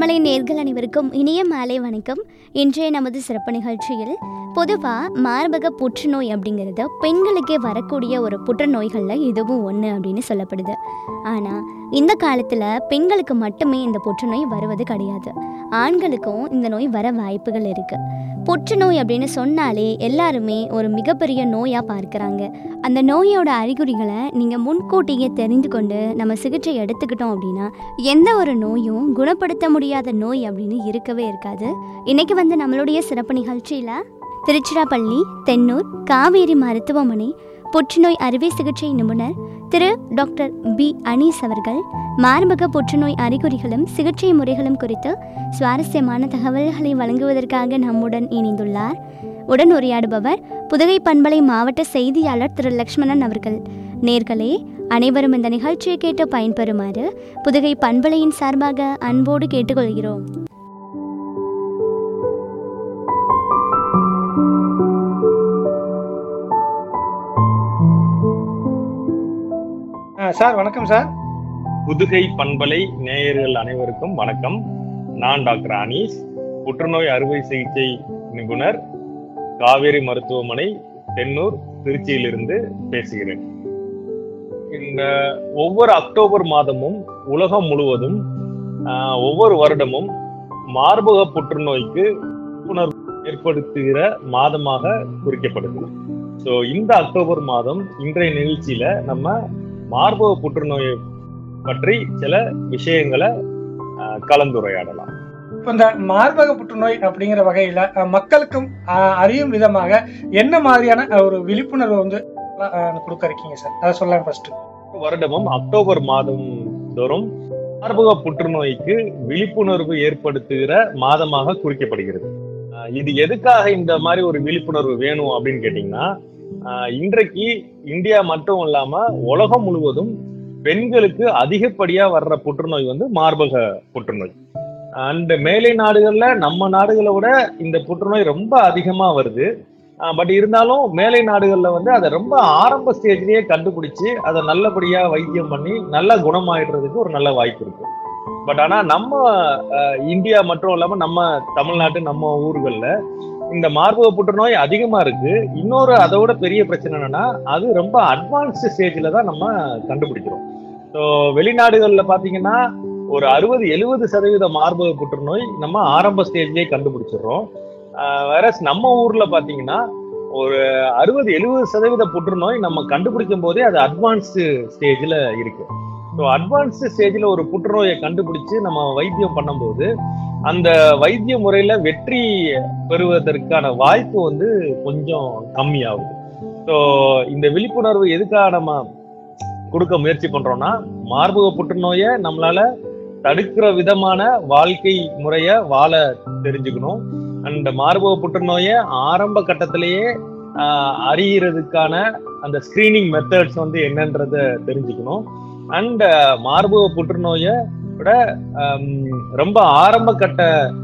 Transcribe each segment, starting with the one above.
பண்பலை நேர்கள் அனைவருக்கும் இனிய மாலை வணக்கம் இன்றைய நமது சிறப்பு நிகழ்ச்சியில் பொதுவாக மார்பக புற்றுநோய் அப்படிங்கிறது பெண்களுக்கே வரக்கூடிய ஒரு புற்றுநோய்களில் இதுவும் ஒன்று அப்படின்னு சொல்லப்படுது ஆனால் இந்த காலத்தில் பெண்களுக்கு மட்டுமே இந்த புற்றுநோய் வருவது கிடையாது ஆண்களுக்கும் இந்த நோய் வர வாய்ப்புகள் இருக்குது புற்றுநோய் அப்படின்னு சொன்னாலே எல்லாருமே ஒரு மிகப்பெரிய நோயாக பார்க்குறாங்க அந்த நோயோட அறிகுறிகளை நீங்கள் முன்கூட்டியே தெரிந்து கொண்டு நம்ம சிகிச்சை எடுத்துக்கிட்டோம் அப்படின்னா எந்த ஒரு நோயும் குணப்படுத்த முடியாத நோய் அப்படின்னு இருக்கவே இருக்காது இன்னைக்கு வந்து நம்மளுடைய சிறப்பு நிகழ்ச்சியில் திருச்சிராப்பள்ளி தென்னூர் காவேரி மருத்துவமனை புற்றுநோய் அறுவை சிகிச்சை நிபுணர் திரு டாக்டர் பி அனீஸ் அவர்கள் மார்பக புற்றுநோய் அறிகுறிகளும் சிகிச்சை முறைகளும் குறித்து சுவாரஸ்யமான தகவல்களை வழங்குவதற்காக நம்முடன் இணைந்துள்ளார் உடன் உரையாடுபவர் புதுகை பண்பலை மாவட்ட செய்தியாளர் திரு லக்ஷ்மணன் அவர்கள் நேர்களே அனைவரும் இந்த நிகழ்ச்சியை கேட்டு பயன்பெறுமாறு புதுகை பண்பலையின் சார்பாக அன்போடு கேட்டுக்கொள்கிறோம் ஆ, சார் வணக்கம் சார் புதுகை பண்பலை நேயர்கள் அனைவருக்கும் வணக்கம் நான் டாக்டர் அனீஸ் புற்றுநோய் அறுவை சிகிச்சை நிபுணர் காவேரி மருத்துவமனை தென்னூர் திருச்சியிலிருந்து பேசுகிறேன் இந்த ஒவ்வொரு அக்டோபர் மாதமும் உலகம் முழுவதும் ஆஹ், ஒவ்வொரு வருடமும் மார்பக புற்றுநோய்க்கு விழிப்புணர்வு ஏற்படுத்துகிற மாதமாக குறிக்கப்படுது ஸோ இந்த அக்டோபர் மாதம் இன்றைய நிகழ்ச்சியில நம்ம மார்பக புற்றுநோயை பற்றி சில விஷயங்களை ஆஹ், கலந்துரையாடலாம் இப்போ இந்த மார்பக புற்றுநோய் அப்படிங்கிற வகையில அ, மக்களுக்கும் அ, அறியும் விதமாக என்ன மாதிரியான அ, ஒரு விழிப்புணர்வு வந்து அ, கொடுக்க இருக்கீங்க சார் அதை சொல்லலாம் ஃபர்ஸ்ட் வருடமும் அக்டோபர் மாதம் தோறும் மார்பக புற்றுநோய்க்கு விழிப்புணர்வு ஏற்படுத்துகிற மாதமாக குறிக்கப்படுகிறது ஆஹ், இது எதுக்காக இந்த மாதிரி ஒரு விழிப்புணர்வு வேணும் அப்படின்னு கேட்டீங்கன்னா ஆஹ், இன்றைக்கு இந்தியா மட்டும் இல்லாம உலகம் முழுவதும் பெண்களுக்கு அதிகப்படியா வர்ற புற்றுநோய் வந்து மார்பக புற்றுநோய் அண்ட் மேலை நாடுகள்ல நம்ம நாடுகளை விட இந்த புற்றுநோய் ரொம்ப அதிகமா வருது பட் இருந்தாலும் மேலை நாடுகள்ல வந்து அதை ரொம்ப ஆரம்ப ஸ்டேஜ்லயே கண்டுபிடிச்சு அதை நல்லபடியா வைத்தியம் பண்ணி நல்லா குணமாயிடுறதுக்கு ஒரு நல்ல வாய்ப்பு இருக்கு பட் ஆனா நம்ம அஹ், இந்தியா மட்டும் இல்லாம நம்ம தமிழ்நாட்டு நம்ம ஊர்கள்ல இந்த மார்பக புற்றுநோய் அதிகமா இருக்கு இன்னொரு அதை விட பெரிய பிரச்சனை என்னன்னா அது ரொம்ப அட்வான்ஸ்டு ஸ்டேஜ்ல தான் நம்ம கண்டுபிடிக்கிறோம் ஸோ வெளிநாடுகள்ல பாத்தீங்கன்னா ஒரு அறுபது எழுபது சதவீத மார்பக புற்றுநோய் நம்ம ஆரம்ப ஸ்டேஜ்லயே கண்டுபிடிச்சிடுறோம் வேற நம்ம ஊர்ல பாத்தீங்கன்னா ஒரு அறுபது எழுபது சதவீத புற்றுநோய் நம்ம கண்டுபிடிக்கும் போதே அது அட்வான்ஸ்டு ஸ்டேஜ்ல இருக்கு ஸோ அட்வான்ஸ்டு ஸ்டேஜ்ல ஒரு புற்றுநோயை கண்டுபிடிச்சு நம்ம வைத்தியம் பண்ணும்போது அந்த வைத்திய முறையில வெற்றி பெறுவதற்கான வாய்ப்பு வந்து கொஞ்சம் கம்மியாகுது ஸோ இந்த விழிப்புணர்வு எதுக்காக நம்ம கொடுக்க முயற்சி பண்றோம்னா மார்பக புற்றுநோயை நம்மளால தடுக்கிற விதமான வாழ்க்கை முறைய வாழ தெரிஞ்சுக்கணும் அண்ட் மார்பக புற்றுநோயை ஆரம்ப கட்டத்திலேயே ஆஹ், அறியறதுக்கான அந்த ஸ்கிரீனிங் மெத்தட்ஸ் வந்து என்னன்றத தெரிஞ்சுக்கணும் அண்ட் மார்பக புற்றுநோயை விட ஆம், ரொம்ப ஆரம்ப கட்ட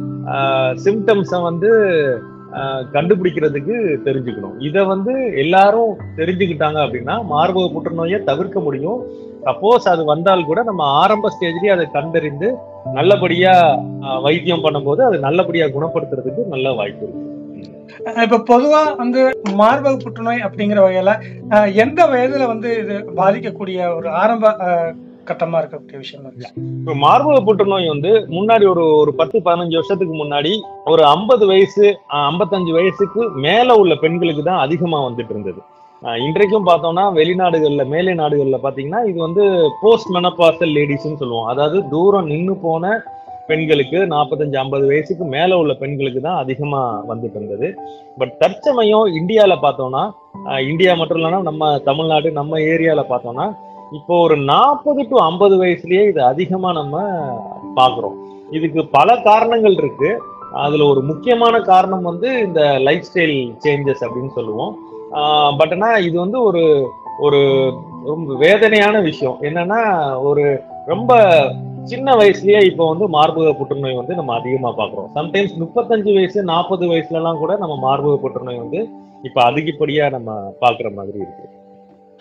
சிம்டம்ஸை வந்து ஆஹ், கண்டுபிடிக்கிறதுக்கு தெரிஞ்சுக்கணும் இதை வந்து எல்லாரும் தெரிஞ்சுக்கிட்டாங்க அப்படின்னா மார்பக புற்றுநோயை தவிர்க்க முடியும் சப்போஸ் அது வந்தால் கூட நம்ம ஆரம்ப ஸ்டேஜ்லயே அதை கண்டறிந்து நல்லபடியா ஆஹ், வைத்தியம் பண்ணும்போது அது நல்லபடியா குணப்படுத்துறதுக்கு நல்ல வாய்ப்பு இருக்கு இப்ப பொதுவா வந்து மார்பக புற்றுநோய் அப்படிங்கிற வகையில அ, எந்த வயதுல வந்து இது பாதிக்கக்கூடிய ஒரு ஆரம்ப அ, கட்டமா இருக்கக்கூடிய விஷயம் இருக்கு இப்போ மார்பக புற்றுநோய் வந்து முன்னாடி ஒரு ஒரு பத்து பதினஞ்சு வருஷத்துக்கு முன்னாடி ஒரு ஐம்பது வயசு ஆஹ், ஐம்பத்தஞ்சு வயசுக்கு மேல உள்ள பெண்களுக்கு தான் அதிகமா வந்துட்டு இருந்தது ஆஹ், இன்றைக்கும் பார்த்தோம்னா வெளிநாடுகள்ல மேலை நாடுகள்ல பாத்தீங்கன்னா இது வந்து போஸ்ட் மெனபாசல் லேடிஸ்ன்னு சொல்லுவோம் அதாவது தூரம் நின்னு போன பெண்களுக்கு நாற்பத்தஞ்சு ஐம்பது வயசுக்கு மேல உள்ள பெண்களுக்கு தான் அதிகமா வந்துட்டு இருந்தது பட் தற்சமயம் இந்தியால பார்த்தோம்னா ஆஹ், இந்தியா மட்டும் இல்லைன்னா நம்ம தமிழ்நாடு நம்ம ஏரியால பார்த்தோம்னா இப்போ ஒரு நாற்பது டு ஐம்பது வயசுலயே இது அதிகமா நம்ம பாக்குறோம் இதுக்கு பல காரணங்கள் இருக்கு அதுல ஒரு முக்கியமான காரணம் வந்து இந்த லைஃப் ஸ்டைல் சேஞ்சஸ் அப்படின்னு சொல்லுவோம் பட் ஆனா இது வந்து ஒரு ஒரு ரொம்ப வேதனையான விஷயம் என்னன்னா ஒரு ரொம்ப சின்ன வயசுலயே இப்போ வந்து மார்பக புற்றுநோய் வந்து நம்ம அதிகமா பாக்குறோம் சம்டைம்ஸ் முப்பத்தஞ்சு வயசு நாற்பது வயசுல எல்லாம் கூட நம்ம மார்பக புற்றுநோய் வந்து இப்ப அதிகப்படியா நம்ம பாக்குற மாதிரி இருக்கு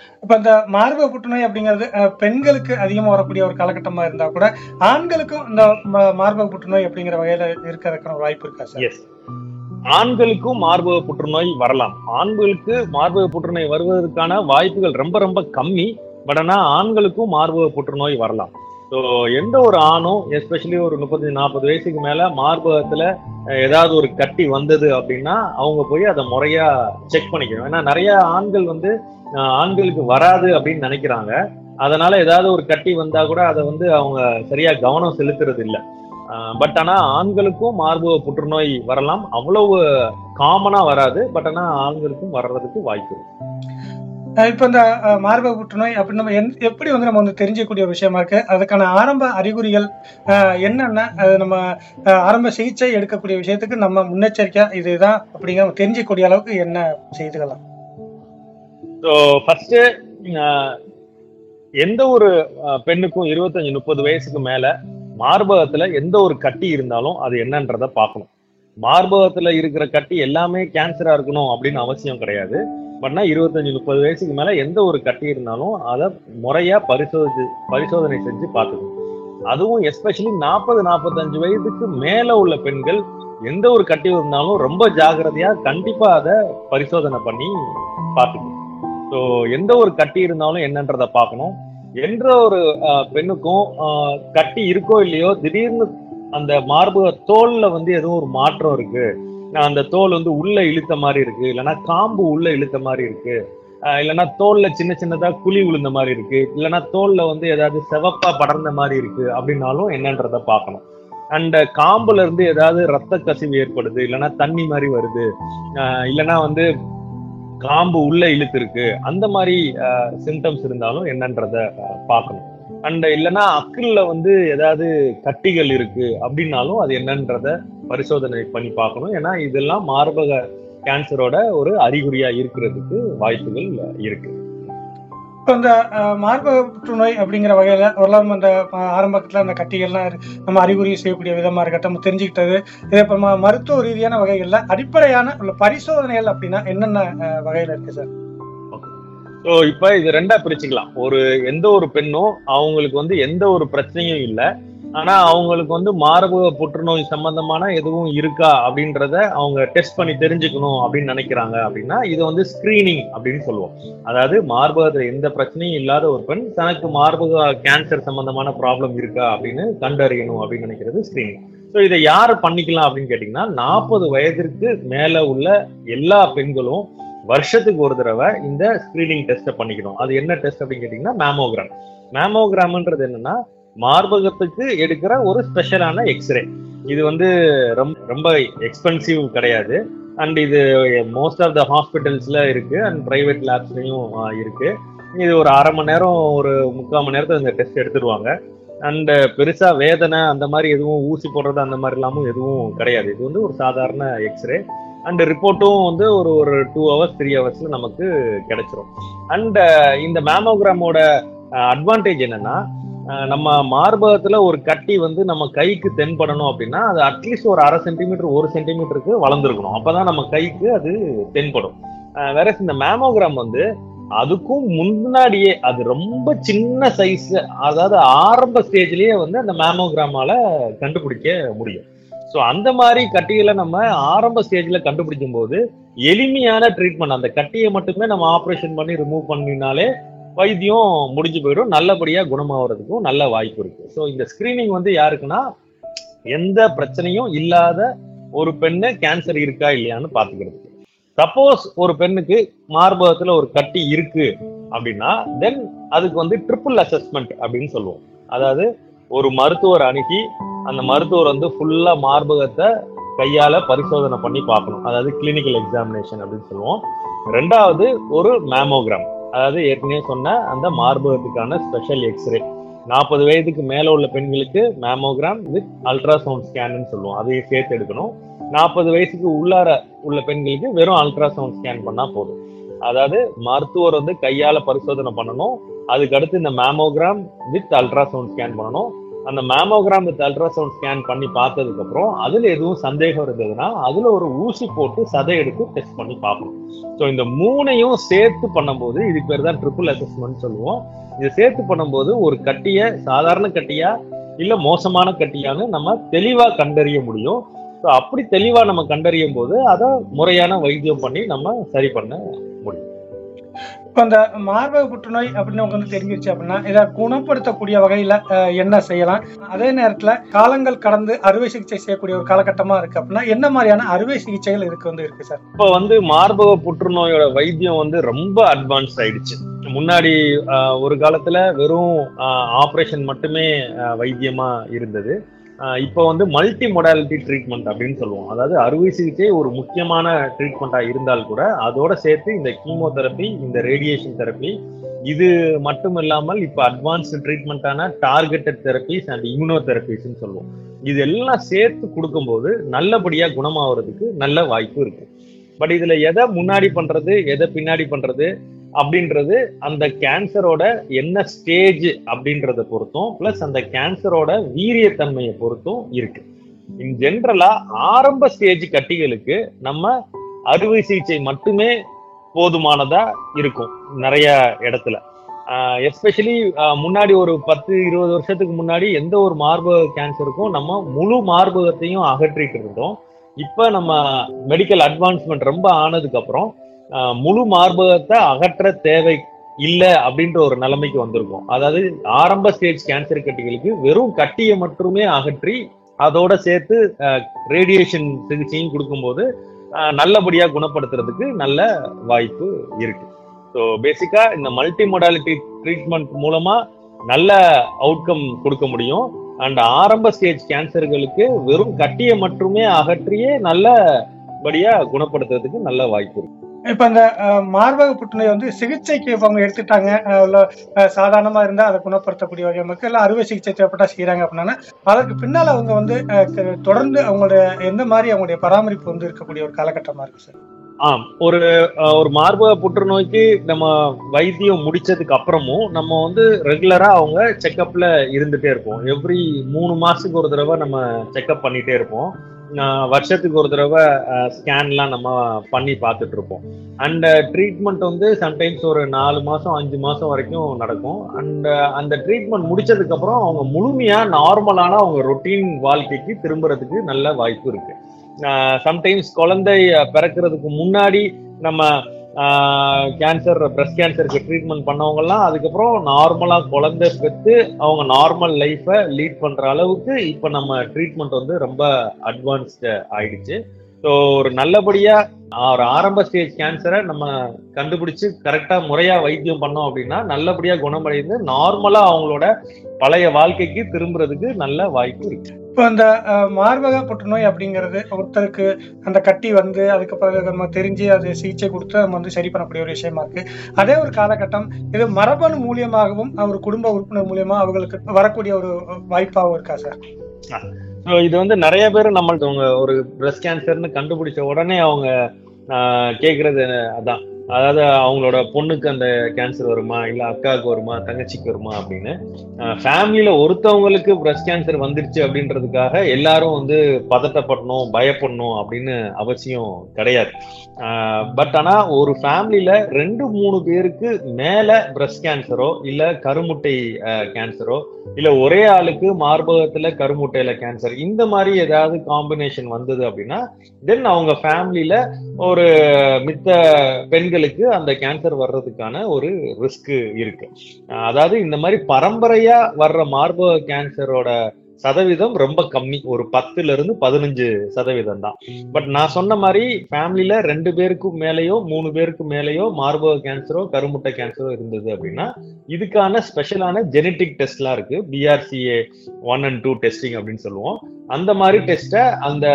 இப்ப இந்த மார்பக புற்றுநோய் அப்படிங்கிறது அஹ், பெண்களுக்கு அதிகமா வரக்கூடிய ஒரு காலகட்டமா இருந்தா கூட ஆண்களுக்கும் இந்த ம- மார்பக புற்றுநோய் அப்படிங்கிற வகையில இருக்கிறதுக்கான ஒரு வாய்ப்பு இருக்கா சார் எஸ் ஆண்களுக்கும் மார்பக புற்றுநோய் வரலாம் ஆண்களுக்கு மார்பக புற்றுநோய் வருவதற்கான வாய்ப்புகள் ரொம்ப ரொம்ப கம்மி பட் ஆனா ஆண்களுக்கும் மார்பக புற்றுநோய் வரலாம் ஸோ எந்த ஒரு ஆணும் எஸ்பெஷலி ஒரு முப்பத்தஞ்சு நாற்பது வயசுக்கு மேல மார்பகத்துல அஹ், ஏதாவது ஒரு கட்டி வந்தது அப்படின்னா அவங்க போய் அதை முறையா செக் பண்ணிக்கணும் ஏன்னா நிறைய ஆண்கள் வந்து அஹ், ஆண்களுக்கு வராது அப்படின்னு நினைக்கிறாங்க அதனால ஏதாவது ஒரு கட்டி வந்தா கூட அதை வந்து அவங்க சரியா கவனம் செலுத்துறது இல்ல பட் ஆனா ஆண்களுக்கும் மார்பக புற்றுநோய் வரலாம் அவ்வளவு காமனா வராது பட் ஆனா ஆண்களுக்கும் வர்றதுக்கு வாய்ப்பு இருக்கு அஹ், இப்ப இந்த அஹ், மார்பக புற்றுநோய் அப்படின்னு நம்ம எந்- எப்படி வந்து நம்ம வந்து தெரிஞ்சிக்கக்கூடிய ஒரு விஷயமா இருக்கு அதுக்கான ஆரம்ப அறிகுறிகள் அஹ், என்னென்ன அது நம்ம அஹ், ஆரம்ப சிகிச்சை எடுக்கக்கூடிய விஷயத்துக்கு நம்ம முன்னெச்சரிக்கையா இதுதான் அப்படிங்கிற நம்ம தெரிஞ்சிக்கக்கூடிய அளவுக்கு என்ன செய்துக்கலாம் ஸோ ஃபர்ஸ்ட் எந்த ஒரு அஹ், பெண்ணுக்கும் இருபத்தஞ்சு முப்பது வயசுக்கு மேல மார்பகத்துல எந்த ஒரு கட்டி இருந்தாலும் அது என்னன்றத பார்க்கணும் மார்பகத்துல இருக்கிற கட்டி எல்லாமே கேன்சரா இருக்கணும் அப்படின்னு அவசியம் கிடையாது பட்னா இருபத்தஞ்சு முப்பது வயசுக்கு மேல எந்த ஒரு கட்டி இருந்தாலும் அதை முறையா பரிசோதி பரிசோதனை செஞ்சு பார்த்துக்கணும் அதுவும் எஸ்பெஷலி நாற்பது நாற்பத்தஞ்சு வயதுக்கு மேல உள்ள பெண்கள் எந்த ஒரு கட்டி இருந்தாலும் ரொம்ப ஜாகிரதையா கண்டிப்பா அதை பரிசோதனை பண்ணி பார்த்துக்கணும் ஸோ எந்த ஒரு கட்டி இருந்தாலும் என்னன்றத பார்க்கணும் என்ற ஒரு ஆஹ், பெண்ணுக்கும் ஆஹ், கட்டி இருக்கோ இல்லையோ திடீர்னு அந்த மார்பக தோல்ல வந்து எதுவும் ஒரு மாற்றம் இருக்கு ஆஹ், அந்த தோல் வந்து உள்ள இழுத்த மாதிரி இருக்கு இல்லைன்னா காம்பு உள்ள இழுத்த மாதிரி இருக்கு ஆஹ், இல்லைன்னா தோல்ல சின்ன சின்னதா குழி விழுந்த மாதிரி இருக்கு இல்லைன்னா தோல்ல வந்து ஏதாவது செவப்பா படர்ந்த மாதிரி இருக்கு அப்படின்னாலும் என்னன்றத பார்க்கணும் அண்ட் காம்புல இருந்து ஏதாவது ரத்த கசிவு ஏற்படுது இல்லைன்னா தண்ணி மாதிரி வருது ஆஹ், இல்லைன்னா வந்து காம்பு உள்ள இழுத்து இருக்கு அந்த மாதிரி சிம்டம்ஸ் இருந்தாலும் என்னன்றத அஹ், பார்க்கணும் அண்ட் இல்லைன்னா அக்கிள்ல வந்து ஏதாவது கட்டிகள் இருக்கு அப்படின்னாலும் அது என்னன்றத பரிசோதனை பண்ணி பார்க்கணும் ஏன்னா இதெல்லாம் மார்பக கேன்சரோட ஒரு அறிகுறியா இருக்கிறதுக்கு வாய்ப்புகள் இருக்கு இப்போ இந்த அஹ், மார்பக புற்றுநோய் அப்படிங்கிற வகையில ஓரளவு அந்த அஹ், ஆரம்பத்துல அந்த கட்டிகள்லாம் இரு- நம்ம அறிகுறி செய்யக்கூடிய விதமா இருக்கட்டும் நம்ம தெரிஞ்சுக்கிட்டது இதே இப்போ ம- மருத்துவ ரீதியான வகைகள்ல அடிப்படையான உள்ள பரிசோதனைகள் அப்படின்னா என்னென்ன அஹ், வகையில இருக்கு சார் ஸோ இப்போ இது ரெண்டா பிரிச்சுக்கலாம் ஒரு எந்த ஒரு பெண்ணும் அவங்களுக்கு வந்து எந்த ஒரு பிரச்சனையும் இல்லை ஆனா அவங்களுக்கு வந்து மார்பக புற்றுநோய் சம்பந்தமான எதுவும் இருக்கா அப்படின்றத அவங்க டெஸ்ட் பண்ணி தெரிஞ்சுக்கணும் அப்படின்னு நினைக்கிறாங்க அப்படின்னா இது வந்து ஸ்கிரீனிங் அப்படின்னு சொல்லுவோம் அதாவது மார்பகத்துல எந்த பிரச்சனையும் இல்லாத ஒரு பெண் தனக்கு மார்பக கேன்சர் சம்பந்தமான ப்ராப்ளம் இருக்கா அப்படின்னு கண்டறியணும் அப்படின்னு நினைக்கிறது ஸ்கிரீனிங் ஸோ இதை யார் பண்ணிக்கலாம் அப்படின்னு கேட்டிங்கன்னா நாற்பது வயதிற்கு மேல உள்ள எல்லா பெண்களும் வருஷத்துக்கு ஒரு தடவை இந்த ஸ்கிரீனிங் டெஸ்ட்டை பண்ணிக்கணும் அது என்ன டெஸ்ட் அப்படின்னு கேட்டிங்கன்னா மேமோகிராம் மேமோகிராம்ன்றது என்னன்னா மார்பகத்துக்கு எடுக்கிற ஒரு ஸ்பெஷலான எக்ஸ்ரே இது வந்து ரொம்ப ரொம்ப எக்ஸ்பென்சிவ் கிடையாது அண்ட் இது மோஸ்ட் ஆஃப் த ஹாஸ்பிட்டல்ஸ்ல இருக்கு அண்ட் பிரைவேட் லேப்ஸ்லயும் இருக்கு இது ஒரு அரை மணி நேரம் ஒரு முக்கால் மணி நேரத்துல இந்த டெஸ்ட் எடுத்துருவாங்க அண்ட் பெருசா வேதனை அந்த மாதிரி எதுவும் ஊசி போடுறது அந்த மாதிரி எல்லாமும் எதுவும் கிடையாது இது வந்து ஒரு சாதாரண எக்ஸ்ரே அண்ட் ரிப்போர்ட்டும் வந்து ஒரு ஒரு டூ ஹவர்ஸ் த்ரீ ஹவர்ஸ்ல நமக்கு கிடைச்சிரும் அண்ட் இந்த மேமோகிராமோட அட்வான்டேஜ் என்னன்னா அஹ் நம்ம மார்பகத்துல ஒரு கட்டி வந்து நம்ம கைக்கு தென்படணும் அப்படின்னா அது அட்லீஸ்ட் ஒரு அரை சென்டிமீட்டர் ஒரு சென்டிமீட்டருக்கு வளர்ந்துருக்கணும் அப்பதான் நம்ம கைக்கு அது தென்படும் வேற இந்த மேமோகிராம் வந்து அதுக்கும் முன்னாடியே அது ரொம்ப சின்ன சைஸ் அதாவது ஆரம்ப ஸ்டேஜ்லயே வந்து அந்த மேமோகிராமால கண்டுபிடிக்க முடியும் ஸோ அந்த மாதிரி கட்டிகளை நம்ம ஆரம்ப ஸ்டேஜ்ல கண்டுபிடிக்கும் போது எளிமையான ட்ரீட்மெண்ட் அந்த கட்டியை மட்டுமே நம்ம ஆப்ரேஷன் பண்ணி ரிமூவ் பண்ணினாலே வைத்தியம் முடிஞ்சு போயிடும் நல்லபடியா குணமாகறதுக்கும் நல்ல வாய்ப்பு இருக்கு ஸோ இந்த ஸ்கிரீனிங் வந்து யாருக்குன்னா எந்த பிரச்சனையும் இல்லாத ஒரு பெண்ணு கேன்சர் இருக்கா இல்லையான்னு பாத்துக்கிறதுக்கு சப்போஸ் ஒரு பெண்ணுக்கு மார்பகத்துல ஒரு கட்டி இருக்கு அப்படின்னா தென் அதுக்கு வந்து ட்ரிபிள் அசஸ்மெண்ட் அப்படின்னு சொல்லுவோம் அதாவது ஒரு மருத்துவர் அணுகி அந்த மருத்துவர் வந்து ஃபுல்லா மார்பகத்தை கையால பரிசோதனை பண்ணி பார்க்கணும் அதாவது கிளினிக்கல் எக்ஸாமினேஷன் அப்படின்னு சொல்லுவோம் ரெண்டாவது ஒரு மேமோகிராம் அதாவது ஏற்கனவே சொன்ன அந்த மார்பகத்துக்கான ஸ்பெஷல் எக்ஸ்ரே நாற்பது வயதுக்கு மேல உள்ள பெண்களுக்கு மேமோகிராம் வித் அல்ட்ராசவுண்ட் ஸ்கேன்னு சொல்லுவோம் அதையும் சேர்த்து எடுக்கணும் நாற்பது வயசுக்கு உள்ளார உள்ள பெண்களுக்கு வெறும் அல்ட்ராசவுண்ட் ஸ்கேன் பண்ணா போதும் அதாவது மருத்துவர் வந்து கையால பரிசோதனை பண்ணணும் அதுக்கு அடுத்து இந்த மேமோகிராம் வித் அல்ட்ராசவுண்ட் ஸ்கேன் பண்ணணும் அந்த மேமோகிராம் வித் அல்ட்ராசவுண்ட் ஸ்கேன் பண்ணி பார்த்ததுக்கு அப்புறம் அதுல எதுவும் சந்தேகம் இருந்ததுன்னா அதுல ஒரு ஊசி போட்டு சதை எடுத்து டெஸ்ட் பண்ணி பார்ப்போம் ஸோ இந்த மூணையும் சேர்த்து பண்ணும்போது இதுக்கு பேர் தான் ட்ரிபிள் அசஸ்மெண்ட் சொல்லுவோம் இதை சேர்த்து பண்ணும்போது ஒரு கட்டிய சாதாரண கட்டியா இல்ல மோசமான கட்டியான்னு நம்ம தெளிவா கண்டறிய முடியும் ஸோ அப்படி தெளிவா நம்ம கண்டறியும் போது அதை முறையான வைத்தியம் பண்ணி நம்ம சரி பண்ண முடியும் இப்போ இந்த மார்பக புற்றுநோய் அப்படின்னு உங்களுக்கு வந்து தெரிஞ்சிருச்சு அப்படின்னா இதை குணப்படுத்தக்கூடிய வகையில அஹ், என்ன செய்யலாம் அதே நேரத்துல காலங்கள் கடந்து அறுவை சிகிச்சை செய்யக்கூடிய ஒரு காலகட்டமா இருக்கு அப்படின்னா என்ன மாதிரியான அறுவை சிகிச்சைகள் இருக்கு வந்து இருக்கு சார் இப்போ வந்து மார்பக புற்றுநோயோட வைத்தியம் வந்து ரொம்ப அட்வான்ஸ் ஆயிடுச்சு முன்னாடி ஆஹ், ஒரு காலத்துல வெறும் ஆப்ரேஷன் மட்டுமே ஆஹ், வைத்தியமா இருந்தது ஆஹ், இப்போ வந்து மல்டி மொடாலிட்டி ட்ரீட்மெண்ட் அப்படின்னு சொல்லுவோம் அதாவது அறுவை சிகிச்சை ஒரு முக்கியமான ட்ரீட்மெண்ட்டா இருந்தால் கூட அதோட சேர்த்து இந்த கீமோதெரப்பி இந்த ரேடியேஷன் தெரப்பி இது மட்டும் இல்லாமல் இப்போ அட்வான்ஸ்டு ட்ரீட்மெண்ட்டான டார்கெட்டட் தெரப்பிஸ் அண்ட் இம்யூனோதெரப்பிஸ்ன்னு சொல்லுவோம் இது எல்லாம் சேர்த்து கொடுக்கும்போது நல்லபடியா குணமாவதுக்கு நல்ல வாய்ப்பு இருக்கு பட் இதுல எதை முன்னாடி பண்றது எதை பின்னாடி பண்றது அப்படின்றது அந்த கேன்சரோட என்ன ஸ்டேஜ் அப்படின்றத பொறுத்தும் பிளஸ் அந்த கேன்சரோட வீரியத்தன்மையை பொறுத்தும் இருக்கு இன் ஜென்ரலா ஆரம்ப ஸ்டேஜ் கட்டிகளுக்கு நம்ம அறுவை சிகிச்சை மட்டுமே போதுமானதா இருக்கும் நிறைய இடத்துல எஸ்பெஷலி முன்னாடி ஒரு பத்து இருபது வருஷத்துக்கு முன்னாடி எந்த ஒரு மார்பக கேன்சருக்கும் நம்ம முழு மார்பகத்தையும் அகற்றிட்டு இருந்தோம் இப்ப நம்ம மெடிக்கல் அட்வான்ஸ்மெண்ட் ரொம்ப ஆனதுக்கு அப்புறம் ஆஹ் முழு மார்பகத்தை அகற்ற தேவை இல்ல அப்படின்ற ஒரு நிலைமைக்கு வந்திருக்கும் அதாவது ஆரம்ப ஸ்டேஜ் கேன்சர் கட்டிகளுக்கு வெறும் கட்டியை மட்டுமே அகற்றி அதோட சேர்த்து ரேடியேஷன் சிகிச்சையும் கொடுக்கும்போது ஆஹ் நல்லபடியா குணப்படுத்துறதுக்கு நல்ல வாய்ப்பு இருக்கு ஸோ பேசிக்கா இந்த மல்டி மொடாலிட்டி ட்ரீட்மெண்ட் மூலமா நல்ல அவுட்கம் கொடுக்க முடியும் அண்ட் ஆரம்ப ஸ்டேஜ் கேன்சர்களுக்கு வெறும் கட்டியை மட்டுமே அகற்றியே நல்லபடியா குணப்படுத்துறதுக்கு நல்ல வாய்ப்பு இருக்கு இப்ப இந்த அஹ், மார்பக புற்றுநோய் வந்து சிகிச்சைக்கு இப்ப அவங்க எடுத்துட்டாங்க அஹ், இல்ல, அஹ், சாதாரணமா இருந்தா அதை குணப்படுத்தக்கூடிய வகை மக்கள் இல்ல அறுவை சிகிச்சை தேவைப்பட்டா செய்யறாங்க அப்படின்னா அதற்கு பின்னால அவங்க வந்து அஹ், க- தொடர்ந்து அவங்களுடைய எந்த மாதிரி அவங்களுடைய பராமரிப்பு வந்து இருக்கக்கூடிய ஒரு காலகட்டமா இருக்கு சார் ஆம் ஒரு அஹ், ஒரு மார்பக புற்றுநோய்க்கு நம்ம வைத்தியம் முடிச்சதுக்கு அப்புறமும் நம்ம வந்து ரெகுலரா அவங்க செக்கப்ல இருந்துட்டே இருப்போம் எவ்ரி மூணு மாசத்துக்கு ஒரு தடவை நம்ம செக்கப் பண்ணிட்டே இருப்போம் அஹ், வருஷத்துக்கு ஒரு தடவை ஸ்கேன்லாம் நம்ம பண்ணி பார்த்துட்டு இருப்போம் அண்ட் ட்ரீட்மெண்ட் வந்து சம்டைம்ஸ் ஒரு நாலு மாசம் அஞ்சு மாசம் வரைக்கும் நடக்கும் அண்ட் அந்த ட்ரீட்மெண்ட் முடிச்சதுக்கு அப்புறம் அவங்க முழுமையா நார்மலான அவங்க ரொட்டீன் வாழ்க்கைக்கு திரும்புறதுக்கு நல்ல வாய்ப்பு இருக்கு சம்டைம்ஸ் குழந்தை அஹ், பிறக்கிறதுக்கு முன்னாடி நம்ம கேன்சர் பிரஸ்ட் கேன்சருக்கு ட்ரீட்மெண்ட் பண்ணவங்க எல்லாம் அதுக்கப்புறம் நார்மலா குழந்தை பெற்று அவங்க நார்மல் லைஃபை லீட் பண்ற அளவுக்கு இப்ப நம்ம ட்ரீட்மெண்ட் வந்து ரொம்ப அட்வான்ஸ்டு ஆயிடுச்சு ஸோ ஒரு நல்லபடியா ஒரு ஆரம்ப ஸ்டேஜ் கேன்சரை நம்ம கண்டுபிடிச்சு கரெக்டா முறையா வைத்தியம் பண்ணோம் அப்படின்னா நல்லபடியா குணமடைந்து நார்மலா அவங்களோட பழைய வாழ்க்கைக்கு திரும்புறதுக்கு நல்ல வாய்ப்பு இருக்கு இப்போ இந்த அஹ், மார்பக புற்றுநோய் அப்படிங்கிறது ஒருத்தருக்கு அந்த கட்டி வந்து அதுக்கப்புறம் நம்ம தெரிஞ்சு அது சிகிச்சை கொடுத்து நம்ம வந்து சரி பண்ணக்கூடிய ஒரு விஷயமா இருக்கு அதே ஒரு காலகட்டம் இது மரபணு மூலியமாகவும் ஒரு குடும்ப உறுப்பினர் மூலியமா அவங்களுக்கு வரக்கூடிய ஒரு வாய்ப்பாகவும் இருக்கா சார் ஸோ இது வந்து நிறைய பேர் நம்மள்ட்ட அவங்க ஒரு பிரஸ்ட் கேன்சர்னு கண்டுபிடிச்ச உடனே அவங்க ஆஹ், கேக்குறது அதான் அதாவது அவங்களோட பொண்ணுக்கு அந்த கேன்சர் வருமா இல்ல அக்காவுக்கு வருமா தங்கச்சிக்கு வருமா அப்படின்னு ஃபேமிலியில ஒருத்தவங்களுக்கு பிரஸ்ட் கேன்சர் வந்துருச்சு அப்படின்றதுக்காக எல்லாரும் வந்து பதட்டப்படணும் பயப்படணும் அப்படின்னு அவசியம் கிடையாது பட் ஆனா ஒரு ஃபேமிலியில ரெண்டு மூணு பேருக்கு மேல பிரஸ்ட் கேன்சரோ இல்ல கருமுட்டை கேன்சரோ இல்ல ஒரே ஆளுக்கு மார்பகத்துல கருமுட்டையில கேன்சர் இந்த மாதிரி ஏதாவது காம்பினேஷன் வந்தது அப்படின்னா தென் அவங்க ஃபேமிலியில ஒரு மித்த பெண்களுக்கு அந்த கேன்சர் வர்றதுக்கான ஒரு ரிஸ்க் இருக்கு அஹ் அதாவது இந்த மாதிரி பரம்பரையா வர்ற மார்பக கேன்சரோட சதவீதம் ரொம்ப கம்மி ஒரு பத்துல இருந்து பதினஞ்சு சதவீதம் தான் பட் நான் சொன்ன மாதிரி ஃபேமிலியில ரெண்டு பேருக்கும் மேலேயோ மூணு பேருக்கு மேலேயோ மார்பக கேன்சரோ கருமுட்டை கேன்சரோ இருந்தது அப்படின்னா இதுக்கான ஸ்பெஷலான ஜெனட்டிக் டெஸ்ட்லாம் இருக்கு BRCA one and two testing அப்படின்னு சொல்லுவோம் அந்த மாதிரி டெஸ்ட்டை அந்த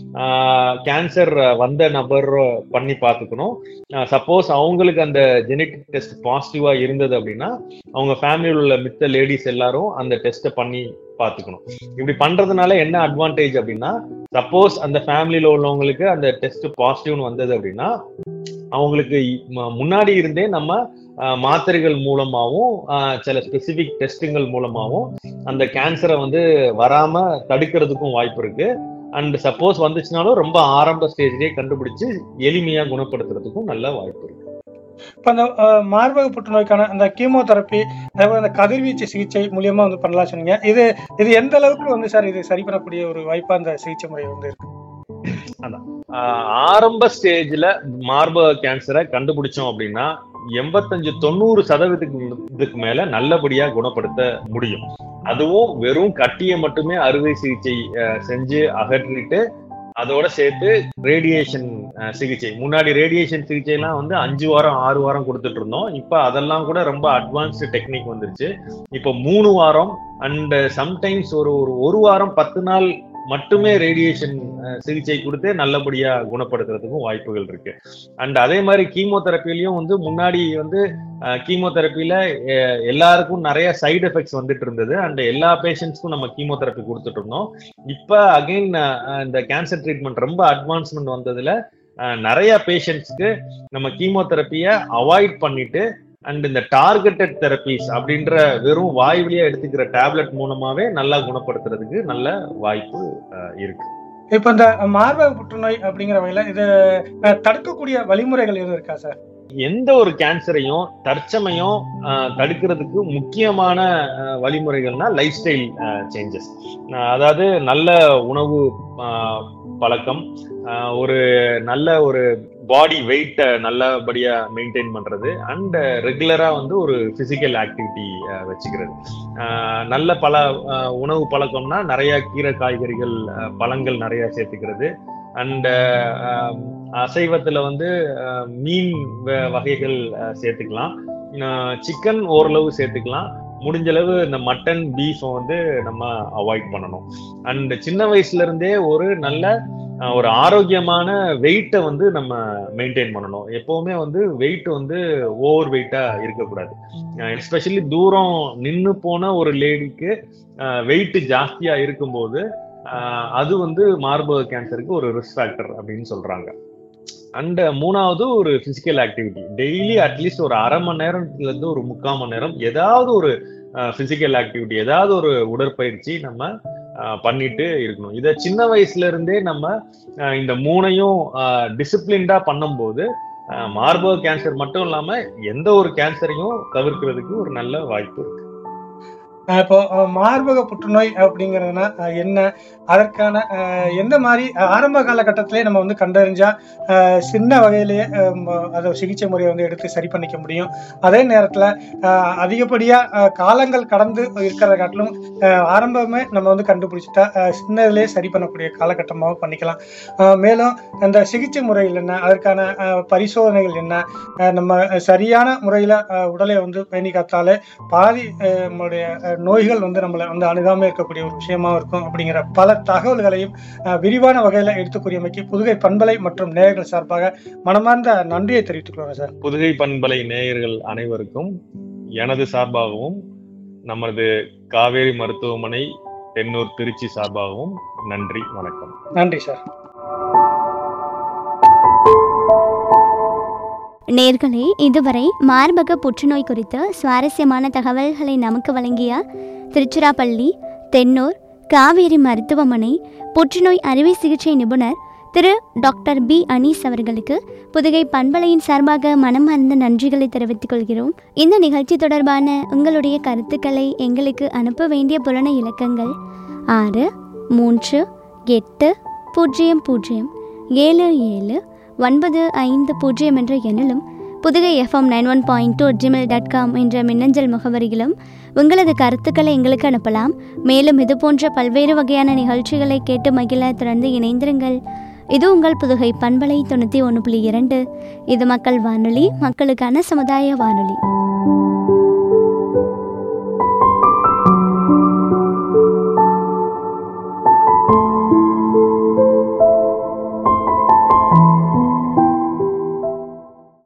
கேன்சர் வந்த நபர் பண்ணி பார்த்துக்கணும் சப்போஸ் அவங்களுக்கு அந்த ஜெனட்டிக் டெஸ்ட் பாசிட்டிவா இருந்தது அப்படின்னா அவங்க ஃபேமிலியில் உள்ள மித்த லேடிஸ் எல்லாரும் அந்த டெஸ்ட்டை பண்ணி பார்த்துக்கணும் இப்படி பண்றதுனால என்ன அட்வான்டேஜ் அப்படின்னா சப்போஸ் அந்த ஃபேமிலியில உள்ளவங்களுக்கு அந்த டெஸ்ட் பாசிட்டிவ்னு வந்தது அப்படின்னா அவங்களுக்கு இ- ம- முன்னாடி இருந்தே நம்ம ஆஹ் மாத்திரைகள் மூலமாகவும் ஆஹ் சில ஸ்பெசிபிக் டெஸ்ட்டுங்கள் மூலமாகவும் அந்த கேன்சரை வந்து வராம தடுக்கிறதுக்கும் வாய்ப்பு இருக்கு அண்ட் சப்போஸ் வந்துச்சுனாலும் ரொம்ப ஆரம்ப ஸ்டேஜ்லயே கண்டுபிடிச்சு எளிமையா குணப்படுத்துறதுக்கும் நல்ல வாய்ப்பு இருக்கு இப்போ அந்த அஹ், மார்பக புற்றுநோய்க்கான அந்த கீமோதெரப்பி அதே போல அந்த கதிர்வீச்சு சிகிச்சை மூலியமா வந்து பண்ணலாம் சொன்னீங்க இது இது எந்த அளவுக்கு வந்து சார் இது சரி பண்ணக்கூடிய ஒரு வாய்ப்பா அந்த சிகிச்சை முறை வந்து இருக்கு ஆஹ் ஆரம்ப ஸ்டேஜ்ல மார்பக கேன்சரை கண்டுபிடிச்சோம் அப்படின்னா எண்பத்தஞ்சு தொண்ணூறு சதவீதத்துக்கு இதுக்கு மேல நல்லபடியா குணப்படுத்த முடியும் அதுவும் வெறும் கட்டியை மட்டுமே அறுவை சிகிச்சை ஆஹ் செஞ்சு அகற்றிட்டு அதோட சேர்த்து ரேடியேஷன் சிகிச்சை முன்னாடி ரேடியேஷன் சிகிச்சை எல்லாம் வந்து அஞ்சு வாரம் ஆறு வாரம் கொடுத்துட்டு இருந்தோம் இப்ப அதெல்லாம் கூட ரொம்ப அட்வான்ஸ்டு டெக்னிக் வந்துருச்சு இப்போ மூணு வாரம் அண்ட் சம்டைம்ஸ் ஒரு ஒரு ஒரு வாரம் பத்து நாள் மட்டுமே ரேடியேஷன் சிகிச்சை கொடுத்து நல்லபடியா குணப்படுத்துறதுக்கும் வாய்ப்புகள் இருக்கு அண்ட் அதே மாதிரி கீமோதெரப்பிலையும் வந்து முன்னாடி வந்து கீமோதெரப்பில எல்லாருக்கும் நிறைய சைடு எஃபெக்ட்ஸ் வந்துட்டு இருந்தது அண்ட் எல்லா பேஷண்ட்ஸ்க்கும் நம்ம கீமோதெரப்பி கொடுத்துட்டு இருந்தோம் இப்ப அகைன் இந்த கேன்சர் ட்ரீட்மெண்ட் ரொம்ப அட்வான்ஸ்மெண்ட் வந்ததுல அஹ், நிறைய பேஷண்ட்ஸ்க்கு நம்ம கீமோதெரப்பியை அவாய்ட் பண்ணிட்டு அண்ட் இந்த டார்கெட்டட் தெரபிஸ் அப்படின்ற வெறும் வாய் வழியா எடுத்துக்கிற டேப்லெட் மூலமாவே நல்லா குணப்படுத்துறதுக்கு நல்ல வாய்ப்பு அஹ், இருக்கு இப்போ இந்த மார்பக புற்றுநோய் அப்படிங்கிற வகையில இது அஹ், தடுக்கக்கூடிய வழிமுறைகள் எதுவும் இருக்கா சார் எந்த ஒரு கேன்சரையும் தற்சமயம் அஹ், தடுக்கிறதுக்கு முக்கியமான அஹ், வழிமுறைகள்னா லைஃப் ஸ்டைல் சேஞ்சஸ் அதாவது நல்ல உணவு அஹ், பழக்கம் அஹ், ஒரு நல்ல ஒரு பாடி வெயிட்டை நல்லபடியா மெயின்டைன் பண்றது அண்ட் ரெகுலரா வந்து ஒரு பிசிக்கல் ஆக்டிவிட்டி வச்சுக்கிறது அஹ், நல்ல பல அஹ், உணவு பழக்கம்னா நிறைய கீரை காய்கறிகள் அஹ், பழங்கள் நிறைய சேர்த்துக்கிறது அண்ட் அசைவத்துல வந்து அஹ், மீன் வ- வகைகள் அஹ், சேர்த்துக்கலாம் சிக்கன் ஓரளவு சேர்த்துக்கலாம் முடிஞ்ச அளவு இந்த மட்டன் பீஃப் வந்து நம்ம அவாய்ட் பண்ணணும் அண்ட் சின்ன வயசுல இருந்தே ஒரு நல்ல அஹ், ஒரு ஆரோக்கியமான வெயிட்டை வந்து நம்ம மெயின்டைன் பண்ணணும் எப்பவுமே வந்து வெயிட் வந்து ஓவர் வெயிட்டா இருக்கக்கூடாது எஸ்பெஷலி தூரம் நின்னு போன ஒரு லேடிக்கு வெயிட் ஜாஸ்தியா இருக்கும்போது அஹ், அது வந்து மார்பக கேன்சருக்கு ஒரு ரிஸ்க் ஃபேக்டர் அப்படின்னு சொல்றாங்க அண்ட் மூணாவது ஒரு பிசிக்கல் ஆக்டிவிட்டி டெய்லி அட்லீஸ்ட் ஒரு அரை மணி நேரத்துல இருந்து ஒரு முக்கால் மணி நேரம் ஏதாவது ஒரு பிசிக்கல் ஆக்டிவிட்டி ஏதாவது ஒரு உடற்பயிற்சி நம்ம அஹ், பண்ணிட்டு இருக்கணும் இதை சின்ன வயசுல இருந்தே நம்ம அஹ், இந்த மூணையும் டிசிப்ளின்டா பண்ணும்போது அஹ், மார்பக கேன்சர் மட்டும் இல்லாம எந்த ஒரு கேன்சரையும் தவிர்க்கிறதுக்கு ஒரு நல்ல வாய்ப்பு இருக்கு அஹ் இப்போ அஹ், மார்பக புற்றுநோய் அப்படிங்கிறதுனா அஹ், என்ன அதற்கான அஹ், எந்த மாதிரி அஹ், ஆரம்ப காலகட்டத்திலே நம்ம வந்து கண்டறிஞ்சா அஹ், சின்ன வகையிலேயே அஹ், ம- அதை சிகிச்சை முறையை வந்து எடுத்து சரி பண்ணிக்க முடியும் அதே நேரத்தில் அதிகப்படியா அஹ், காலங்கள் கடந்து இருக்கிற காட்டிலும் அஹ், ஆரம்பமே நம்ம வந்து கண்டுபிடிச்சிட்டா அஹ், சின்னதிலே சரி பண்ணக்கூடிய காலகட்டமாகவும் பண்ணிக்கலாம் அஹ், மேலும் அந்த சிகிச்சை முறைகள் என்ன அதற்கான அஹ், பரிசோதனைகள் என்ன அஹ், நம்ம சரியான முறையில் உடலை வந்து பேணி காத்தாலே பாதி அஹ், நம்மளுடைய அஹ், நோய்கள் வந்து நம்மளை வந்து அணுகாம இருக்கக்கூடிய ஒரு விஷயமா இருக்கும் அப்படிங்கிற பல தகவல்களையும் அஹ், விரிவான வகையில் எடுத்துக்கூறியமைக்கு புதுகை பண்பலை மற்றும் நேயர்கள் சார்பாக மனமார்ந்த நன்றியை தெரிவித்துக்கிறோம் சார் புதுகை பண்பலை நேயர்கள் அனைவருக்கும் எனது சார்பாகவும் நமது காவேரி மருத்துவமனை தென்னூர் திருச்சி சார்பாகவும் நன்றி வணக்கம் நன்றி சார் நேர்களே இதுவரை மார்பக புற்றுநோய் குறித்த சுவாரஸ்யமான தகவல்களை நமக்கு வழங்கிய திருச்சிராப்பள்ளி தென்னூர் காவேரி மருத்துவமனை புற்றுநோய் அறுவை சிகிச்சை நிபுணர் திரு டாக்டர் பி அனீஸ் அவர்களுக்கு புதுகை பண்பலையின் சார்பாக மனமார்ந்த நன்றிகளை தெரிவித்துக் கொள்கிறோம் இந்த நிகழ்ச்சி தொடர்பான உங்களுடைய கருத்துக்களை எங்களுக்கு அனுப்ப வேண்டிய புலன இலக்கங்கள் ஆறு மூன்று எட்டு பூஜ்ஜியம் பூஜ்ஜியம் ஏழு ஏழு ஒன்பது ஐந்து பூஜ்ஜியம் என்ற எண்ணிலும் Pudugai FM nine one point two Gmail dot com என்ற மின்னஞ்சல் முகவரியிலும் உங்களது கருத்துக்களை எங்களுக்கு அனுப்பலாம் மேலும் இது போன்ற பல்வேறு வகையான நிகழ்ச்சிகளை கேட்டு மகிழ தொடர்ந்து இணைந்திருங்கள் இது உங்கள் புதுகை பண்பலை தொண்ணூற்றி ஒன்று புள்ளி இரண்டு இது மக்கள் வானொலி மக்களுக்கான சமுதாய வானொலி